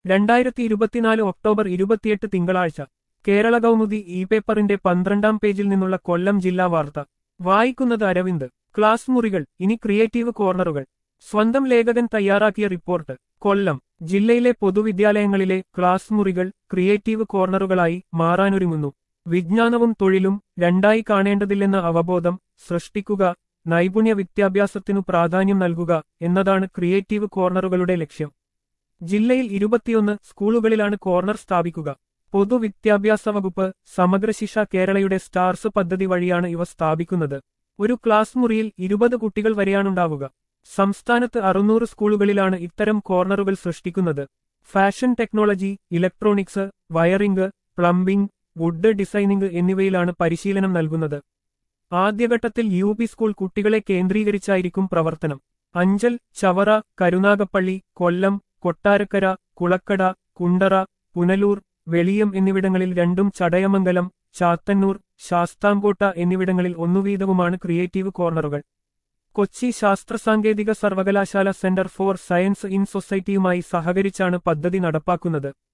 രണ്ടായിരത്തി ഇരുപത്തിനാല് ഒക്ടോബർ ഇരുപത്തിയെട്ട് തിങ്കളാഴ്ച കേരള കൗമുദി ഇ പേപ്പറിന്റെ പന്ത്രണ്ടാം പേജിൽ നിന്നുള്ള കൊല്ലം ജില്ലാ വാർത്ത വായിക്കുന്നത് അരവിന്ദ് ക്ലാസ് മുറികൾ ഇനി ക്രിയേറ്റീവ് കോർണറുകൾ സ്വന്തം ലേഖകൻ തയ്യാറാക്കിയ റിപ്പോർട്ട് കൊല്ലം ജില്ലയിലെ പൊതുവിദ്യാലയങ്ങളിലെ ക്ലാസ് മുറികൾ ക്രിയേറ്റീവ് കോർണറുകളായി മാറാനൊരുങ്ങുന്നു വിജ്ഞാനവും തൊഴിലും രണ്ടായി കാണേണ്ടതില്ലെന്ന അവബോധം സൃഷ്ടിക്കുക നൈപുണ്യ വിദ്യാഭ്യാസത്തിനു പ്രാധാന്യം നൽകുക എന്നതാണ് ക്രിയേറ്റീവ് കോർണറുകളുടെ ലക്ഷ്യം ജില്ലയിൽ ഇരുപത്തിയൊന്ന് സ്കൂളുകളിലാണ് കോർണർ സ്ഥാപിക്കുക പൊതുവിദ്യാഭ്യാസ വകുപ്പ് സമഗ്ര ശിക്ഷ കേരളയുടെ സ്റ്റാർസ് പദ്ധതി വഴിയാണ് ഇവ സ്ഥാപിക്കുന്നത് ഒരു ക്ലാസ് മുറിയിൽ ഇരുപത് കുട്ടികൾ വരെയാണുണ്ടാവുക സംസ്ഥാനത്ത് അറുന്നൂറ് സ്കൂളുകളിലാണ് ഇത്തരം കോർണറുകൾ സൃഷ്ടിക്കുന്നത് fashion technology electronics wiring plumbing wood designing എന്നിവയിലാണ് പരിശീലനം നൽകുന്നത് ആദ്യഘട്ടത്തിൽ യു പി സ്കൂൾ കുട്ടികളെ കേന്ദ്രീകരിച്ചായിരിക്കും പ്രവർത്തനം അഞ്ചൽ ചവറ കരുനാഗപ്പള്ളി കൊല്ലം കൊട്ടാരക്കര കുളക്കട കുണ്ടറ പുനലൂർ വെളിയം എന്നിവിടങ്ങളിൽ രണ്ടും ചടയമംഗലം ചാത്തന്നൂർ ശാസ്താംകോട്ട എന്നിവിടങ്ങളിൽ ഒന്നുവീതവുമാണ് ക്രിയേറ്റീവ് കോർണറുകൾ കൊച്ചി ശാസ്ത്ര സാങ്കേതിക സർവകലാശാല സെന്റർ ഫോർ സയൻസ് ഇൻ സൊസൈറ്റിയുമായി സഹകരിച്ചാണ് പദ്ധതി നടപ്പാക്കുന്നത്